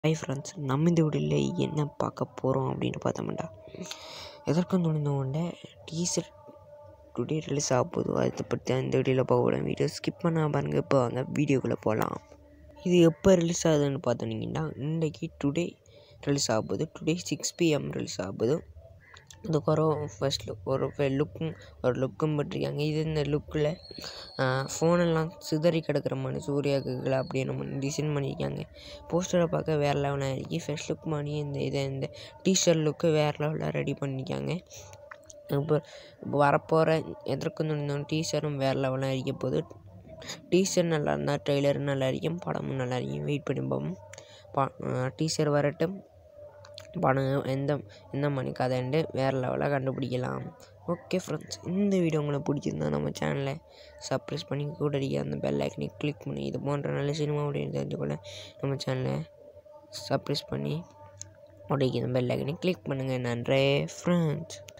hi friends நம்ம இந்த வீடியோவில் என்ன பார்க்க போகிறோம் அப்படின்னு பார்த்தோம்டா எதற்கும் துணிந்தவொண்ட டீசர் டுடே ரிலீஸ் ஆக போதும் அதை பற்றி தான் இந்த வீடியோவில் பார்க்க போகிறோம் வீடியோ ஸ்கிப் பண்ண பாருங்க இப்போ வாங்க வீடியோக்குள்ளே போகலாம் இது எப்போ ரிலீஸ் ஆகுதுன்னு பார்த்தோன்னீங்கன்னா இன்றைக்கி டுடே ரிலீஸ் ஆக போகுது டுடே சிக்ஸ் பிஎம் ரிலீஸ் ஆக போகுது இதுக்கப்புறம் ஃபர்ஸ்ட் லுக் ஒரு லுக்கும் ஒரு லுக்கும் போட்டிருக்காங்க இது இந்த லுக்கில் ஃபோனெல்லாம் சிதறி கிடக்கிற மாதிரி சூர்யாக்குகளை அப்படியே நம்ம டிசைன் பண்ணியிருக்காங்க போஸ்டரை பார்க்க வேறு லெவலாக இருக்கு ஃபர்ஸ்ட் லுக் மாதிரி இந்த இதை இந்த டீஷர்ட் லுக்கு வேறு லெவலில் ரெடி பண்ணியிருக்காங்க இப்போ இப்போ வரப்போகிற எதற்கும் துணிந்தோம் டீசரும் வேறு லெவலாக இருக்க போகுது டீசர் நல்லா இருந்தால் ட்ரெய்லரும் நல்லா இருக்கும் படமும் நல்லா இருக்கும் வெயிட் பண்ணி பார்ப்போம் பா டீசர் வரட்டும் படம் எந்த எந்த மணி கதைன்ட்டு வேறு லெவலாக கண்டுபிடிக்கலாம் ஓகே ஃப்ரெண்ட்ஸ் இந்த வீடியோ உங்களுக்கு பிடிச்சிருந்தா நம்ம சேனலை சப்ஸ்கிரைப் பண்ணி கூட அடிக்க அந்த பெல் ஐக்கனை கிளிக் பண்ணி இது போன்ற நல்ல சினிமா அப்படின்னு தெரிஞ்சுக்கொள்ள நம்ம சேனலை சப்ஸ்கிரைப் பண்ணி உடைக்க அந்த பெல் ஐக்கனை கிளிக் பண்ணுங்கள் நன்றே ஃப்ரெண்ட்ஸ்